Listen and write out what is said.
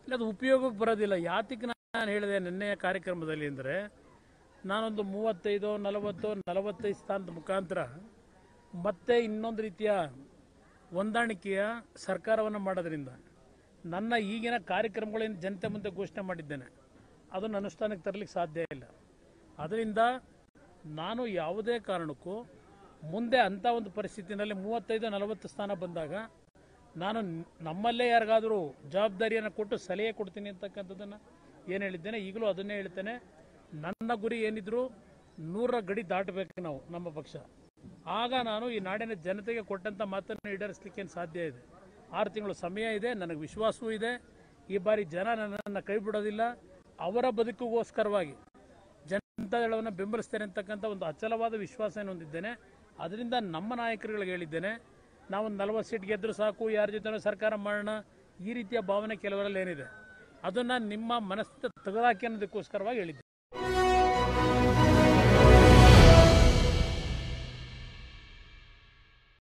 ಇಲ್ಲ, ಅದು ಉಪಯೋಗಕ್ಕೆ ಬರೋದಿಲ್ಲ ಯಾತಕ್ಕೆ ನಾನು ಹೇಳಿದೆ ನಿನ್ನೆಯ ಕಾರ್ಯಕ್ರಮದಲ್ಲಿ ಅಂದರೆ ನಾನೊಂದು ಮೂವತ್ತೈದು ನಲವತ್ತು ನಲವತ್ತೈದು ಸ್ಥಾನದ ಮುಖಾಂತರ ಮತ್ತೆ ಇನ್ನೊಂದು ರೀತಿಯ ಹೊಂದಾಣಿಕೆಯ ಸರ್ಕಾರವನ್ನು ಮಾಡೋದ್ರಿಂದ ನನ್ನ ಈಗಿನ ಕಾರ್ಯಕ್ರಮಗಳನ್ನು ಜನತೆ ಮುಂದೆ ಘೋಷಣೆ ಮಾಡಿದ್ದೇನೆ ಅದನ್ನು ಅನುಷ್ಠಾನಕ್ಕೆ ತರಲಿಕ್ಕೆ ಸಾಧ್ಯ ಇಲ್ಲ ಅದರಿಂದ ನಾನು ಯಾವುದೇ ಕಾರಣಕ್ಕೂ ಮುಂದೆ ಅಂಥ ಒಂದು ಪರಿಸ್ಥಿತಿನಲ್ಲಿ ಮೂವತ್ತೈದು ನಲವತ್ತು ಸ್ಥಾನ ಬಂದಾಗ ನಾನು ನ್- ನಮ್ಮಲ್ಲೇ ಯಾರಿಗಾದರೂ ಜವಾಬ್ದಾರಿಯನ್ನು ಕೊಟ್ಟು ಸಲಹೆ ಕೊಡ್ತೀನಿ ಅಂತಕ್ಕಂಥದ್ದನ್ನು ಏನು ಹೇಳಿದ್ದೇನೆ ಈಗಲೂ ಅದನ್ನೇ ಹೇಳ್ತೇನೆ ನನ್ನ ಗುರಿ ಏನಿದ್ರು ನೂರ ಗಡಿ ದಾಟಬೇಕು ನಾವು ನಮ್ಮ ಪಕ್ಷ ಆಗ ನಾನು ಈ ನಾಡಿನ ಜನತೆಗೆ ಕೊಟ್ಟಂಥ ಮಾತನ್ನು ಈಡೇರಿಸಲಿಕ್ಕೆ ಸಾಧ್ಯ ಇದೆ ಆರು ತಿಂಗಳು ಸಮಯ ಇದೆ ನನಗೆ ವಿಶ್ವಾಸವೂ ಇದೆ ಈ ಬಾರಿ ಜನ ನನ್ನನ್ನು ಕೈ ಬಿಡೋದಿಲ್ಲ ಅವರ ಬದುಕಿಗೋಸ್ಕರವಾಗಿ ಜನತಾದಳವನ್ನು ಬೆಂಬಲಿಸ್ತೇನೆ ಅಂತಕ್ಕಂಥ ಒಂದು ಅಚಲವಾದ ವಿಶ್ವಾಸವನ್ನು ಹೊಂದಿದ್ದೇನೆ ಅದರಿಂದ ನಮ್ಮ ನಾಯಕರುಗಳಿಗೆ ಹೇಳಿದ್ದೇನೆ ನಾವೊಂದು ನಲವತ್ತು ಸೀಟ್ ಗೆದ್ದರೂ ಸಾಕು ಯಾರ ಜೊತೆ ಸರ್ಕಾರ ಮಾಡೋಣ ಈ ರೀತಿಯ ಭಾವನೆ ಕೆಲವರಲ್ಲಿ ಏನಿದೆ ಅದನ್ನು ನಿಮ್ಮ ಮನಸ್ಸಿನ ತೆಗೆದಾಕಿ ಅನ್ನೋದಕ್ಕೋಸ್ಕರವಾಗಿ ಹೇಳಿದ್ದೆ